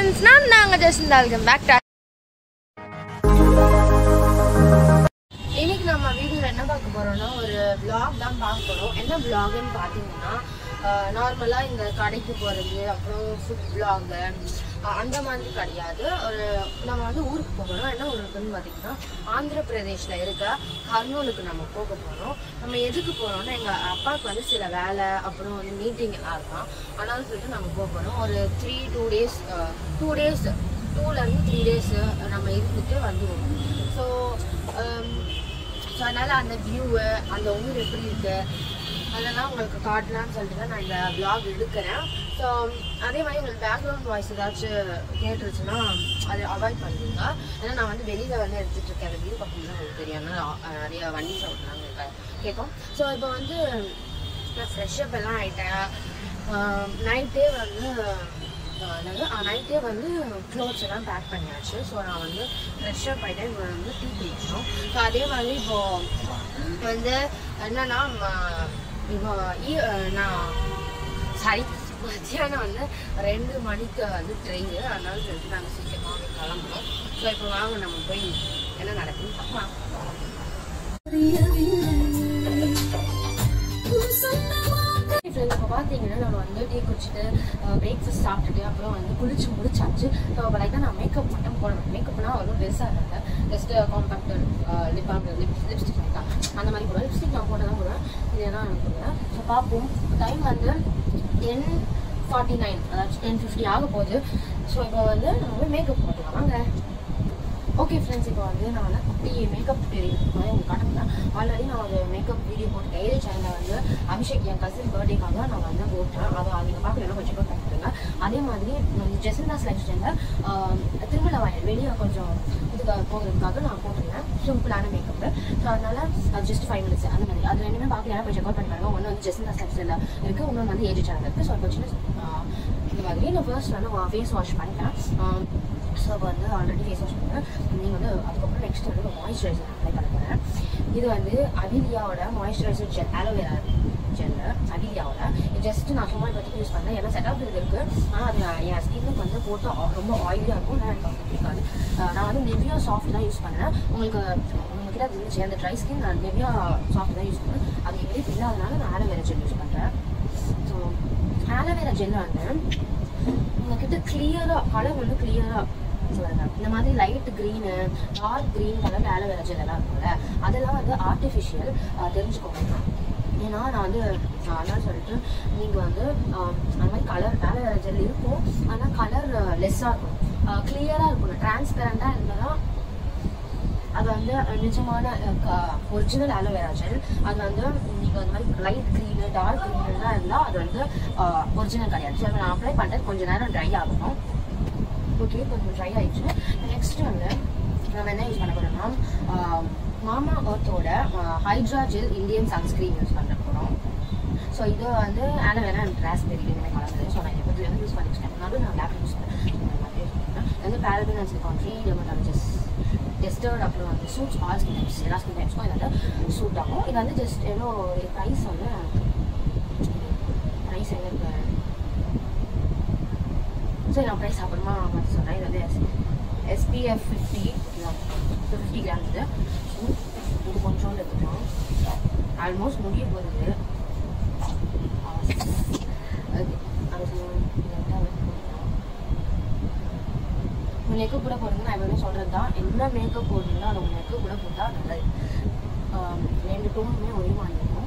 Friends நான் நாங்கள் just welcome back to இன்னைக்கு நம்ம வீடியோவில் என்ன பார்க்க போறோம்னா ஒரு vlog தான் பார்க்க போறோம் என்ன vlogன்னு பார்த்தீங்கன்னா நார்மலாக இந்த கடைக்கு போகிறது அப்புறம் ஃபுட் vlog அஹ் அந்த மாதிரி கிடையாது ஒரு நம்ம வந்து ஊருக்கு போகிறோம் என்ன ஊருக்குன்னு பார்த்தீங்கன்னா ஆந்திர பிரதேஷில் இருக்க கர்னூலுக்கு நம்ம போக போகிறோம் நம்ம எதுக்கு போகிறோம்னா எங்கள் அப்பாவுக்கு வந்து சில வேலை அப்புறம் வந்து மீட்டிங் எல்லாம் இருக்கான் அதனால சொல்லிட்டு நம்ம போக போகிறோம் ஒரு three two days two days டூலேருந்து த்ரீ டேஸ் நம்ம இருந்துட்டு வந்துடுவோம் ஸோ ஸோ அதனால் அந்த வியூவு அந்த ஊர் எப்படி இருக்கு அதெல்லாம் உங்களுக்கு காட்டலாம்னு சொல்லிட்டு தான் நான் இந்த vlog எடுக்கிறேன் ஸோ அதே மாதிரி உங்களுக்கு பேக்ரவுண்ட் வாய்ஸ் ஏதாச்சும் கேட்டுருச்சுன்னா அதை அவாய்ட் பண்ணுவீங்க ஏன்னா நான் வந்து வெளியில் வந்து எடுத்துகிட்டு இருக்கேன் அந்த வியூ பார்த்தீங்கன்னா உங்களுக்கு தெரியும் அதனால, அஹ், நிறைய வண்டி சவுண்ட்லாம் கேட்கும் ஸோ இப்போ வந்து நான் ஃப்ரெஷ்அப் எல்லாம் ஆகிட்டேன் நைட்டே வந்து நைட்டே வந்து க்ளோத்ஸ் எல்லாம் பேக் பண்ணியாச்சு ஸோ நான் வந்து ஃப்ரெஷ்அப் ஆகிட்டேன் இப்போ வந்து டீ குடிக்கணும் ஸோ அதே மாதிரி இப்போ வந்து என்னன்னா ம- இப்போ ஈ- நான் சாரி மத்தியானம் வந்து ரெண்டு மணிக்கு வந்து ட்ரெயின் அதனால சொல்லிட்டு நாங்கள் சீக்கிரமாக கிளம்புறோம் ஸோ இப்போ வாங்க நம்ம போய் என்ன நடக்குதுன்னு பார்க்கலாம் ஃப்ரெண்ட்ஸ் இப்போ பார்த்தீங்கன்னா நம்ம வந்து டீ குடிச்சிட்டு பிரேக்ஃபாஸ்ட் சாப்பிட்டுட்டு அப்புறம் வந்து குளிச்சு முடிச்சாச்சு ஸோ இப்போ லைட்டாக நான் மேக்கப் மட்டும் போடணும் மேக்கப்னா அவ்வளோ பெருசாக இல்லை just compact lip lip lipstick மேக்கா அந்த மாதிரி போடுவேன் லிப்ஸ்டிக் நான் போட்டு தான் போடுவேன் இதெல்லாம் எனக்கு போடுவேன் ஸோ பார்ப்போம் டைம் வந்து டென் ஃபார்ட்டி நைன் அதாச்சும் டென் ஃபிஃப்டி ஆக போகுது ஸோ இப்போ வந்து நம்ம மேக்கப் போட்டுக்கலாம் வாங்க ஓகே ஃப்ரெண்ட்ஸ் இப்போ வந்து நான் வந்து குட்டி மேக்கப் மாதிரி உங்களுக்கு காட்டுறேன் ஆல்ரெடி நான் ஒரு மேக்கப் வீடியோ போட்டுட்டேன் ஏழு சேனலில் வந்து அபிஷேக் என் கசின் பர்த்டேக்காக நான் வந்து போட்டேன் அதை அவங்க பார்க்கல கொஞ்சம் கூட பண்ணிட்டுருங்க அதே மாதிரி ஜெசந்தாஸ் லைஃப் ஸ்டைலில் திருமலை வயல் வெளியே கொஞ்சம் இதுக்கு போகிறதுக்காக நான் போட்டிருந்தேன் சிம்பிளான மேக்கப்பு ஸோ அதனால அது ஜஸ்ட் ஃபைவ் மினிட்ஸ் அந்த மாதிரி அது ரெண்டுமே பார்க்கலாம் போய் செக் அவுட் பண்ணி பாருங்க ஒன்று வந்து ஜெசந்தாஸ் லைஃப் ஸ்டைலில் இருக்குது இன்னொன்று வந்து ஏஜ் சேனல் இருக்குது ஸோ இப்போ சின்ன ஆஹ், இந்த மாதிரி நான் ஃபர்ஸ்ட் வந்து ஃபேஸ் வாஷ் பண்ணிட்டேன் ஆஹ், ஸோ இப்போ வந்து ஆல்ரெடி ஃபேஸ் வாஷ் பண்ணுறேன் நீங்கள் வந்து அதுக்கப்புறம் நெக்ஸ்ட் வந்து மாய்ஸ்சரைசர் அப்ளை பண்ண போகிறேன் இது வந்து அவிலியாவோட மாய்ஸ்சரைசர் ஜெல் ஆலோவேரா ஜெல் அவிலியாவோட ஜஸ்ட் நான் சும்மா இப்போதைக்கு யூஸ் பண்ணேன் ஏன்னா செட்டப் இது இருக்குது ஆனால் அது என் ஸ்கின்னுக்கு வந்து போட்டு ஆ- ரொம்ப ஆயிலியாக இருக்கும் ஆனால் எனக்கு அது பிடிக்காது ஆஹ் நான் வந்து நெவியா சாஃப்ட் தான் யூஸ் பண்ணேன் உங்களுக்கு உங்ககிட்ட அது இருந்துச்சு அந்த ட்ரை ஸ்கின் நான் நெவியா சாஃப்ட் தான் யூஸ் பண்ணேன் அது எங்களுக்கு இல்லாதனால நான் ஆலோவேரா ஜெல் யூஸ் பண்ணுறேன் ஸோ ஆலோவேரா ஜெல் வந்து உங்ககிட்ட கிளியராக கலர் வந்து கிளியராக சொல்லுங்க இந்த மாதிரி light green dark green colour aloe vera gel எல்லாம் இருக்கும்ல அதெல்லாம் வந்து ஆர்டிஃபிஷியல் தெரிஞ்சுக்கோங்க ஏன்னா நான் வந்து நான் அதான் சொல்லிட்டு நீங்கள் வந்து ஆஹ், அந்த மாதிரி கலர் ஆலோவேரா ஜெல் இருக்கும் ஆனால் கலர் லெஸ்ஸாக இருக்கும் கிளியராக இருக்கணும் டிரான்ஸ்பெரண்டாக இருந்தால் தான் அது வந்து நிஜமான ஒரிஜினல் ஆலோவேரா ஜெல் அது வந்து நீங்கள் அந்த மாதிரி லைட் க்ரீனு டார்க் க்ரீன்லாம் இருந்தால் அது வந்து ஒரிஜினல் கிடையாது ஸோ நான் அப்ளை பண்ணுறது கொஞ்சம் நேரம் ட்ரை ஆகணும் ஓகே கொஞ்சம் ட்ரை ஆயிடுச்சு நெக்ஸ்ட் வந்து நம்ம என்ன யூஸ் பண்ண போகிறோம்னா மாமா அர்த்தோட hydra gel Indian sunscreen use பண்ண போகிறோம் ஸோ இது வந்து ஆலோவேரா அண்ட் ராஸ்பெரி ரெண்டுமே கலந்தது ஸோ நான் இப்போ வந்து யூஸ் பண்ணிக்கிட்டேன் நடுவில் நான் லேப் யூஸ் பண்ணேன் இது வந்து paraben and silicone free dermatologist tested அப்புறம் வந்து சூட்ஸ் ஆல் ஸ்கின் டைப்ஸ் எல்லா ஸ்கின் டைப்ஸ்க்கும் இது வந்து சூட் ஆகும் இது வந்து ஜஸ்ட் எவ்வளோ ப்ரைஸ் வந்து ப்ரைஸ் எங்கே இருக்கு சரி நான் ப்ரைஸ் அப்புறமா பார்த்து சொல்கிறேன் இது வந்து எஸ்பிஎஃப் ஃபிஃப்டி ஃபிஃப்டி கிராம்ஸ் இது ஸோ இது கொஞ்சோண்டு எடுத்துக்கலாம் ஆல்மோஸ்ட் முடிய போகுது ஓகே அது மேக்கப் கூட போடுங்க நான் எப்பவுமே சொல்கிறது தான் என்ன மேக்கப் போடுறீங்களோ அதை உங்கள் மேக்கப் கூட போட்டால் நல்லது ஆம், ரெண்டு டோனுமே ஒரே மாதிரி இருக்கும்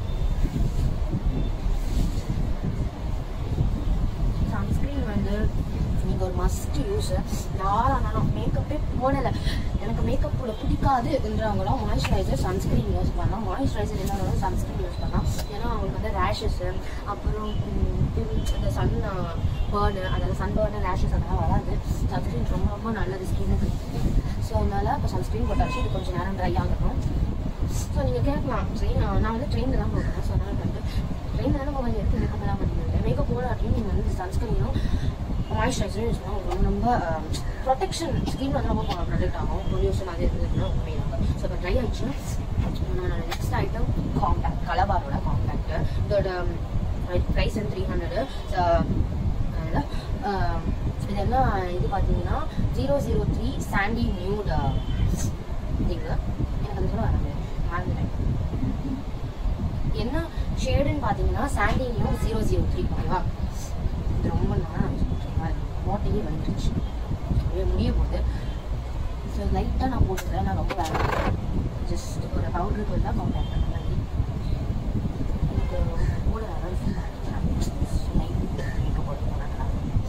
சன்ஸ்க்ரீன் வந்து நீங்கள் ஒரு மஸ்ட் யூஸ் யாரானாலும் மேக்கப்பே போடலை எனக்கு மேக்கப் போட பிடிக்காதுன்றவங்களாம் மாய்ஸ்சரைசர் சன்ஸ்க்ரீன் யூஸ் பண்ணலாம் மாய்ஸ்சரைசர் இல்லாதவங்க சன்ஸ்க்ரீன் யூஸ் பண்ணலாம் ஏன்னா அவங்களுக்கு வந்து ரேஷஸ்ஸு அப்புறம் ம், இந்த சன் பேர்னு அதாவது சன் பேர்னு ரேஷஸ் அதெல்லாம் வராது சன்ஸ்க்ரீன் ரொம்ப ரொம்ப நல்லது ஸ்கின்னுக்கு ஸோ அதனால இப்போ சன்ஸ்க்ரீன் போட்டாச்சு இது கொஞ்சம் நேரம் ட்ரை ஆகணும் ஸோ நீங்கள் கேட்கலாம் ட்ரெயின் நான் வந்து ட்ரெயினில் தான் போகிறேன் ஸோ அதனால் வந்து ட்ரெயினில் தானே போக எடுத்து மேக்கப் எல்லாம் பண்ணிக்கிறேன் மேக்கப் போடாட்டியும் நீங்கள் வந்து சன்ஸ்கிரீனும் மாய்ஸ்சரைசரும் யூஸ் பண்ணால் ரொம்ப ரொம்ப ப்ரொடெக்ஷன் ஸ்கின் வந்து ரொம்ப ப்ரொடெக்ட் ஆகும் பொல்யூஷன் அது இருந்ததுன்னா உண்மை நம்ம ஸோ இப்போ ட்ரை ஆயிடுச்சுன்னா நான் நெக்ஸ்ட் ஐட்டம் காம்பேக்ட் கலபாரோட காம்பேக்ட் இதோட ப்ரைஸ் வந்து த்ரீ ஹண்ட்ரடு இது இது என்ன இது பார்த்தீங்கன்னா zero zero three sandy nude இது எனக்கு அது சொல்ல வராது மறந்துட்டேன் என்ன ஷேடுன்னு பார்த்தீங்கன்னா sandy nude zero zero three ஓகேவா இது ரொம்ப நல்லா ஓகேவா மோட்டையே வந்துருச்சு அப்படியே முடிய போகுது ஸோ லைட்டாக நான் போட்டுக்கிறேன் நான் ரொம்ப வேலை ஜஸ்ட் ஒரு பவுடருக்கு தான் காம்பேக்ட் பண்ண மாதிரி எனக்கு கூட வேலை ஃபீல் பண்ணிக்கிறேன் லைட் மேக்கப் போட்டுக்கிறேன்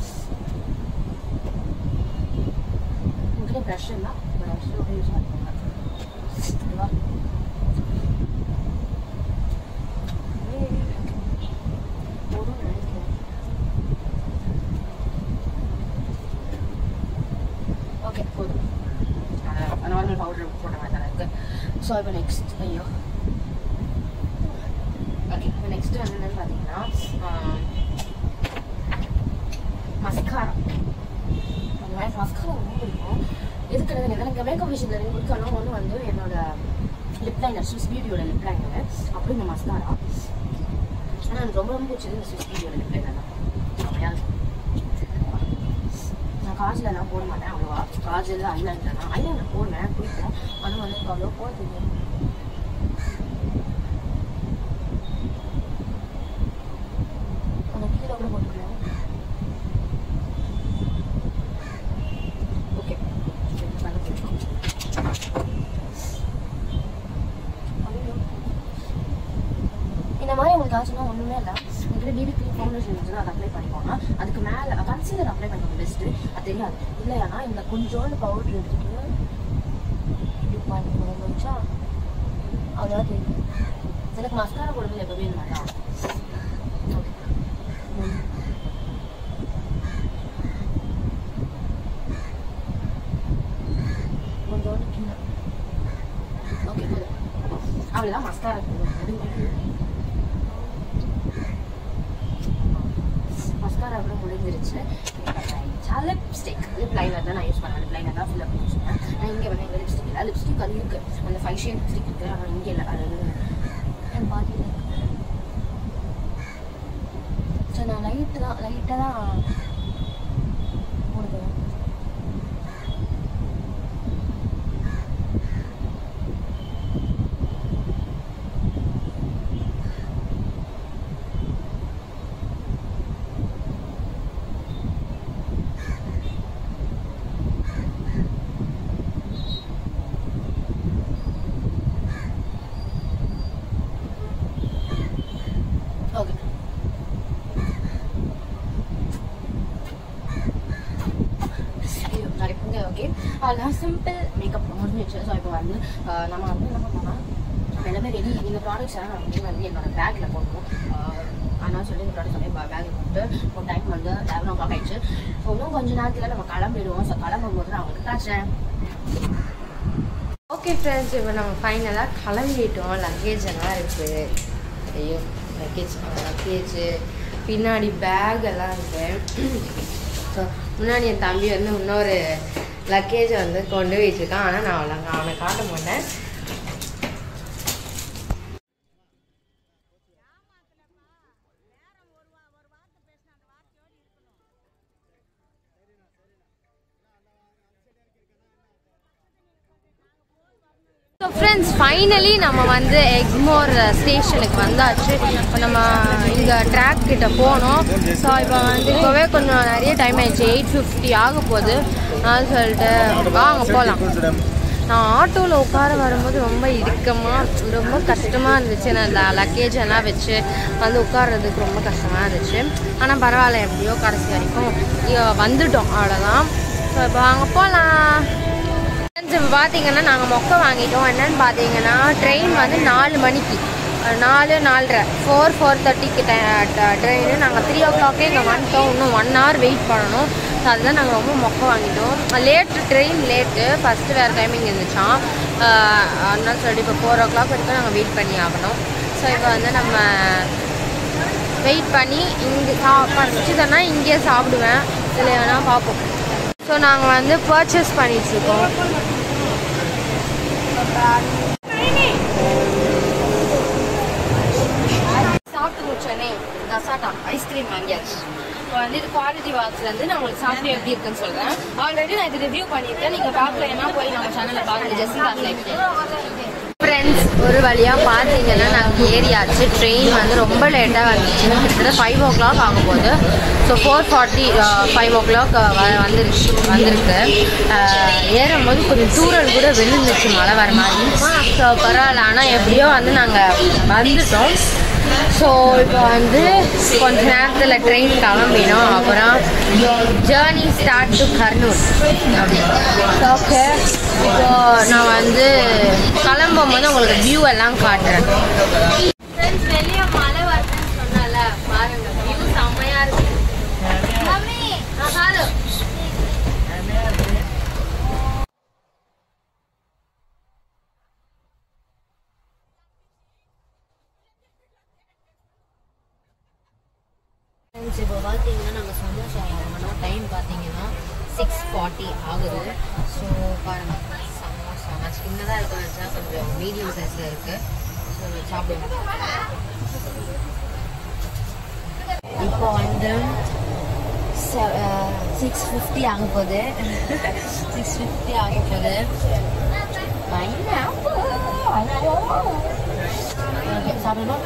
உங்ககிட்ட ப்ரஷ் இருந்தால் ப்ரஷ் யூஸ் பண்ணிக்கோங்க ஓகேவா போதும்னு நினைக்கிறேன் ஓகே போதும் நார்மல் பவுடர் போட்ட மாதிரி தான் இருக்கு ஸோ இப்போ நெக்ஸ்ட் ஐயோ ஓகே இப்போ நெக்ஸ்ட் வந்து என்னன்னு பார்த்தீங்கன்னா மஸ்காரா அந்த மாதிரி மஸ்காரா ரொம்ப பிடிக்கும் எதுக்கு எனக்கு எனக்கு மேக்கப் விஷயத்தில் எனக்கு பிடிக்கணும் ஒன்று வந்து என்னோட லிப் லைனர் ஸ்விஸ் பியூட்டியோட லிப் லைனர் அப்புறம் இந்த மஸ்காரா ஆனால் எனக்கு ரொம்ப ரொம்ப பிடிச்சது இந்த ஸ்விஸ் பியூட்டியோட லிப் லைனர் தான் செம்மையா இருக்கும். நான் காஜில் எல்லாம் போட மாட்டேன் அவ்வளோவா காஜில் ஐலைனர் தான் ஐலைனர் போடுவேன் பிடிக்கும் ஆனால் வந்து எனக்கு அவ்வளோ போட தெரியும் அந்த கீழே கூட போட்டுக்கலாம் ஓகே நல்லா போட்டுக்கோ ஐயோ. இந்த மாதிரி உங்களுக்கு ஆச்சுன்னா ஒன்றுமே இல்லை உங்கள்கிட்ட பிபி க்ரீம் ஃபவுண்டேஷன் இருந்துச்சுன்னா அதை அப்ளை பண்ணிக்கோங்க அதுக்கு மேலே கன்சீலர் அப்ளை பண்ணிக்கோங்க பெஸ்ட்டு அது தெரியாது இல்லையானா இந்த கொஞ்சோண்டு பவுடர் எடுத்துட்டு இப்படி பண்ணிக்கோங்க வச்சா அவ்வளோதான் தெரியும் எனக்கு மஸ்காரா போடுறது எப்பவுமே இந்த மாதிரி தான் ஓகே கொஞ்சோண்டு கீழே ஓகே போதும் அவ்வளோதான் மஸ்காரா முடிஞ்சு மஸ்காரா கூட முடிஞ்சிருச்சு லிப்ஸ்டிக் லிப் லைனர் தான் நான் யூஸ் பண்ணேன் லிப் லைனர் தான் ஃபுல்லாக யூஸ் பண்ணேன் நான் இங்கே வந்து எங்கள் லிப்ஸ்டிக் இல்லை லிப்ஸ்டிக் அது இருக்கு அந்த ஃபைவ் ஷேட் லிப்ஸ்டிக் இருக்கு ஆனால் இங்கே இல்லை அது என் பாட்டியில் இருக்கு ஸோ நான் லைட்டு தான் லைட்டாக தான் போடுவேன் ஓகே ஓகே அதெல்லாம் சிம்பிள் மேக்கப் முடிஞ்சிச்சு ஸோ இப்போ வந்து ஆஹ் நம்ம வந்து என்ன பண்ணோம்னா நம்ம எல்லாமே ரெடி இந்த ப்ராடக்ட்ஸ் எல்லாம் நான் வந்து வந்து என்னோட பேக்கில் போடணும் ஆனால் சொல்லி இந்த ப்ராடக்ட்ஸ் அப்படியே பேக்கில் போட்டு ஒரு டைம் வந்து லெவன் ஓ கிளாக் ஆயிடுச்சு ஸோ இன்னும் கொஞ்ச நேரத்தில் நம்ம கிளம்பிடுவோம் ஸோ கிளம்பும் போது நான் உங்களுக்கு காட்டுறேன் ஓகே ஃப்ரெண்ட்ஸ் இப்போ நம்ம ஃபைனலாக கிளம்பிட்டோம் லக்கேஜ் எல்லாம் இருக்குது ஐயோ லக்கேஜ் லக்கேஜு பின்னாடி பேக் எல்லாம் இருக்கு ஸோ முன்னாடி என் தம்பி வந்து இன்னொரு லக்கேஜை வந்து கொண்டு போயிட்டுருக்கான் ஆனால் நான் அவளை அவனை காட்ட மாட்டேன் ஸோ ஃப்ரெண்ட்ஸ் ஃபைனலி நம்ம வந்து எக்மோர் ஸ்டேஷனுக்கு வந்தாச்சு இப்போ நம்ம இங்கே ட்ராக் கிட்ட போனோம் ஸோ இப்போ வந்து இப்போவே கொஞ்சம் நிறைய டைம் ஆயிடுச்சு எயிட் ஃபிஃப்டி ஆக போகுது நான் சொல்லிட்டு வாங்க போகலாம் நான் ஆட்டோவில் உட்கார வரும்போது ரொம்ப இறுக்கமாக ரொம்ப கஷ்டமாக இருந்துச்சு நான் இந்த லக்கேஜ் எல்லாம் வச்சு வந்து உட்கார்றதுக்கு ரொம்ப கஷ்டமாக இருந்துச்சு ஆனால் பரவாயில்ல எப்படியோ கடைசி வரைக்கும் இங்க வந்துட்டோம் அவ்வளோதான் ஸோ இப்போ வாங்க போகலாம் ஃப்ரெண்ட்ஸ் இப்போ பார்த்தீங்கன்னா நாங்கள் மொக்கை வாங்கிட்டோம் என்னன்னு பார்த்தீங்கன்னா ட்ரெயின் வந்து நாலு மணிக்கு அஹ் நாலு நாலரை ஃபோர் ஃபோர் தேர்ட்டிக்கு ட்ரெயின் நாங்கள் த்ரீ ஓ கிளாக்கே இங்கே வந்துட்டோம் இன்னும் ஒன் ஹவர் வெயிட் பண்ணணும் ஸோ அதுதான் நாங்கள் ரொம்ப மொக்கை வாங்கிட்டோம் லேட்டு ட்ரெயின் லேட்டு ஃபஸ்ட்டு வேறு டைமிங் இருந்துச்சான் அஹ் அதனால சொல்லிட்டு இப்போ ஃபோர் ஓ கிளாக் வரைக்கும் நாங்கள் வெயிட் பண்ணி ஆகணும் ஸோ இப்போ வந்து நம்ம வெயிட் பண்ணி இங்கே சா பறிச்சுட்டோன்னா இங்கேயே சாப்பிடுவேன் இல்லை வேணால் பார்ப்போம் ஸோ நாங்கள் வந்து பர்ச்சேஸ் பண்ணிகிட்ருக்கோம் சாப்பிட்டு முடிச்சோடனே கசாட்டா ஐஸ்கிரீம் வாங்கியாச்சு இப்போ வந்து இது குவாலிட்டி வாக்ஸ்ல இருந்து நான் உங்களுக்கு சாப்பிட்டு எப்படி இருக்குன்னு சொல்றேன் ஆல்ரெடி நான் இது ரிவ்யூ பண்ணியிருக்கேன் நீங்க பார்க்கலன்னா போய் நம்ம சேனல்ல பாருங்க ஜெசிகா லைஃப் ஃப்ரெண்ட்ஸ் ஒரு வழியா பார்த்தீங்கன்னா நாங்கள் ஏறியாச்சு ட்ரெயின் வந்து ரொம்ப லேட்டாக வந்துச்சு கிட்டத்தட்ட ஃபைவ் ஓ கிளாக் ஆக போகுது so four forty five o'clock வந்துருச்சு வந்திருக்கு அஹ், ஏறும்போது கொஞ்சம் தூரல் கூட விழுந்துச்சு மழை வர மாதிரி ஸோ பரவாயில்ல ஆனால் எப்படியோ வந்து நாங்கள் வந்துட்டோம் ஸோ இப்போ வந்து கொஞ்ச நேரத்தில் ட்ரெயின் கிளம்பினோம் அப்புறம் journey start to Kurnool okay இப்போ நான் வந்து கிளம்பும் போது உங்களுக்கு வியூ எல்லாம் காட்டுறேன் வெளியே மழை வருதுன்னு சொன்னால பாருங்க வியூ செம்மையா இருக்கு ஹலோ ஃப்ரெண்ட்ஸ் இப்போ பார்த்தீங்கன்னா நாங்கள் சமோசா வாங்கினோம் டைம் பார்த்தீங்கன்னா சிக்ஸ் ஃபார்ட்டி ஆகுது ஸோ பாருங்கள் சமோசா நான் சின்னதாக இருக்க வச்சா கொஞ்சம் மீடியம் சைஸில் இருக்குது ஸோ சாப்பிடுவோம் இப்போ வந்து சிக்ஸ் ஃபிஃப்டி ஆக போகுது சிக்ஸ் ஃபிஃப்டி ஆக போகுது ஓகே சாப்பிடணும்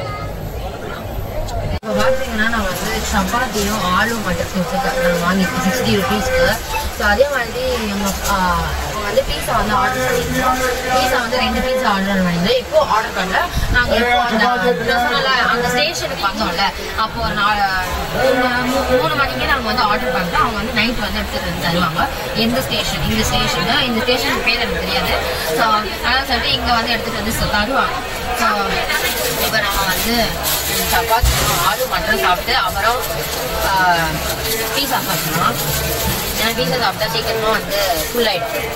இப்போ பார்த்தீங்கன்னா நான் வந்து சப்பாத்தியும் ஆலு மட்டர் வச்சுருக்கேன் நான் வாங்கியிருக்கேன் சிக்ஸ்டி ருபீஸ்க்கு ஸோ அதே மாதிரி நம்ம ஆ, வந்து பீஸா வந்து ஆர்டர் பண்ணியிருந்தோம் பீஸா வந்து ரெண்டு பீஸா ஆர்டர் பண்ணியிருந்தோம் இப்போ ஆர்டர் பண்ணல நாங்கள் இப்போ அந்த நான் சொன்னல அந்த ஸ்டேஷனுக்கு வந்தோம்ல அப்போ ஒரு நாலு மூணு மூணு மணிக்கே நாங்கள் வந்து ஆர்டர் பண்ணுறோம் அவங்க வந்து நைட் வந்து எடுத்துகிட்டு வந்து தருவாங்க எந்த ஸ்டேஷன் இந்த ஸ்டேஷன் இந்த ஸ்டேஷன் பேர் எனக்கு தெரியாது ஸோ அதனால் சொல்லிட்டு இங்கே வந்து எடுத்துகிட்டு வந்து சு- தருவாங்க ஸோ இப்போ நம்ம வந்து சப்பாத்தி ஆலு மட்டன் சாப்பிட்டு அப்புறம் பீஸா சாப்பிடலாம் ஏன்னா பீஸா சாப்பிட்டா சீக்கிரமாக வந்து ஃபுல் ஆயிடுச்சு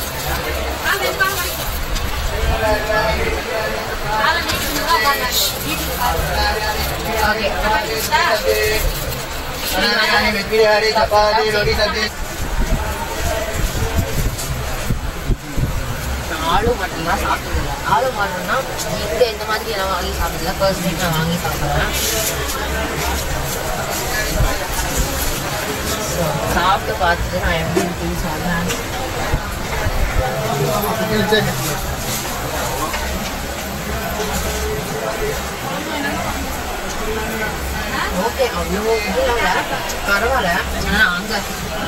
okay hari chapati roti sabji நான் ஆலு மட்டன் தான் சாப்பிட்டதில்ல ஆலு மட்டன்னா இங்கே இந்த மாதிரி எல்லாம் வாங்கி சாப்பிட்டதில்ல ஃபர்ஸ்ட் டைம் நான் வாங்கி சாப்பிட்றேன் சாப்பிட்டு பார்த்துட்டு நான் எப்படி இருக்குன்னு சொல்கிறேன் ஓகே அவ்வளோ இதெல்லாம் இல்லை பரவாயில்ல ஆனால் அங்கே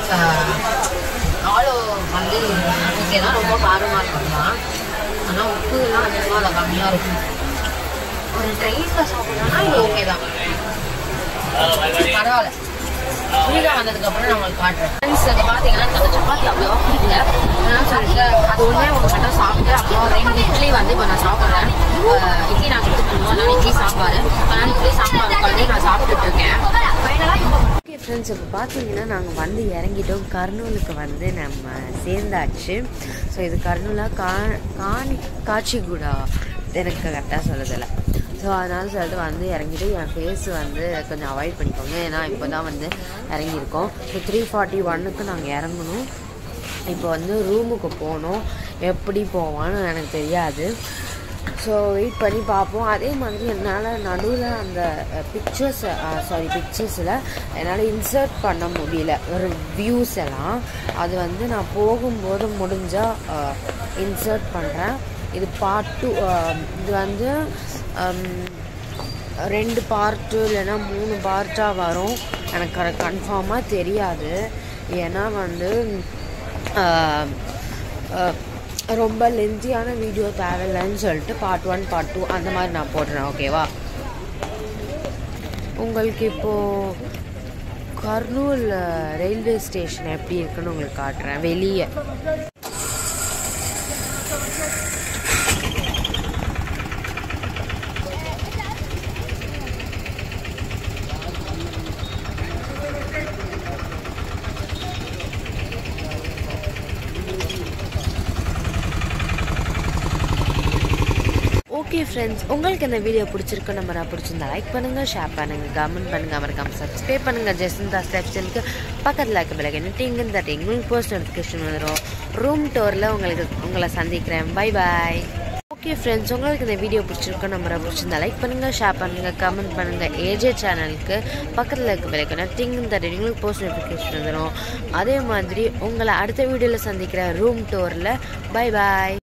ஆளோ வந்து ஓகே தான் ரொம்ப காரமாக இருக்கலாம் ஆனால் உப்பு எல்லாம் அதிகமாக அதில் கம்மியாக இருக்கும் ஒரு ட்ரெயினில் சாப்பிட்றோன்னா இது ஓகே தான் பரவாயில்ல புளிகா வந்ததுக்கப்புறம் நான் உங்களுக்கு காட்டுறேன் ஃப்ரெண்ட்ஸ் இங்கே பார்த்தீங்கன்னா நம்ம சப்பாத்தி அவ்வளோவா பிடிக்கல அதனால சொல்லிட்டு அது ஒன்றே ஒன்று மட்டும் சாப்பிட்டு அப்புறம் ரெண்டு இட்லி வந்து இப்போ நான் சாப்பிட்றேன் அஹ் இட்லி நாங்கள் எடுத்துக்கணும் அதனால இட்லி சாம்பார் அதனால இட்லி சாம்பார் வந்து நான் சாப்பிட்டுட்டு இருக்கேன் ஓகே ஃப்ரெண்ட்ஸ் இப்போ பார்த்தீங்கன்னா நாங்கள் வந்து இறங்கிட்டோம் கர்னூலுக்கு வந்து நம்ம சேர்ந்தாச்சு ஸோ இது கர்னூலா கா காணி காச்சிகுடா எனக்கு கரெக்டாக சொல்லுதில்ல ஸோ அதனால சொல்லிட்டு வந்து இறங்கிட்டு என் ஃபேஸ் வந்து கொஞ்சம் அவாய்ட் பண்ணிக்கோங்க ஏன்னா இப்போ தான் வந்து இறங்கியிருக்கோம் ஸோ த்ரீ ஃபார்ட்டி ஒன்னுக்கு நாங்கள் இறங்கணும் இப்போ வந்து ரூமுக்கு போகணும் எப்படி போவான்னு எனக்கு தெரியாது ஸோ வெயிட் பண்ணி பார்ப்போம் அதே மாதிரி என்னால் நடுவில் அந்த பிக்சர்ஸ் சாரி பிக்சர்ஸில் என்னால் இன்சர்ட் பண்ண முடியல ஒரு வியூஸ் எல்லாம் அது வந்து நான் போகும்போது முடிஞ்சால் இன்சர்ட் பண்ணுறேன் இது பார்ட் டூ இது வந்து ஹம், ரெண்டு பார்ட்டு இல்லைன்னா மூணு பார்ட்டாக வரும் எனக்கு கன்ஃபார்மாக தெரியாது ஏன்னா வந்து ஆஹ், ஆஹ், ரொம்ப லென்த்தியான வீடியோ தேவையில்லைன்னு சொல்லிட்டு பார்ட் ஒன் பார்ட் டூ அந்த மாதிரி நான் போடுறேன் ஓகேவா உங்களுக்கு இப்போது கர்னூல் ரயில்வே ஸ்டேஷன் எப்படி இருக்குன்னு உங்களுக்கு காட்டுறேன் வெளியே ஓகே ஃப்ரெண்ட்ஸ் உங்களுக்கு இந்த வீடியோ பிடிச்சிருக்கு நம்ம நான் பிடிச்சிருந்தா லைக் பண்ணுங்கள் ஷேர் பண்ணுங்கள் கமெண்ட் பண்ணுங்கள் மறக்காம சப்ஸ்கிரைப் பண்ணுங்கள் ஜெசந்தா ஸ்டெப்ஸனுக்கு பக்கத்தில் இருக்க பிள்ளைங்க டிங்குன்னு தட்டி உங்களுக்கு போஸ்ட் நோட்டிஃபிகேஷன் வந்துடும் ரூம் டோரில் உங்களுக்கு உங்களை சந்திக்கிறேன் பை பாய் ஓகே ஃப்ரெண்ட்ஸ் உங்களுக்கு இந்த வீடியோ பிடிச்சிருக்கோம் நம்பரை பிடிச்சிருந்தா லைக் பண்ணுங்கள் ஷேர் பண்ணுங்கள் கமெண்ட் பண்ணுங்கள் ஏஜே சேனலுக்கு பக்கத்தில் இருக்க விலைக்கான டிங் தட்டி உங்களுக்கு போஸ்ட் நோட்டிஃபிகேஷன் வந்துடும் அதே மாதிரி உங்களை அடுத்த வீடியோவில் சந்திக்கிற ரூம் டூரில் பை பாய்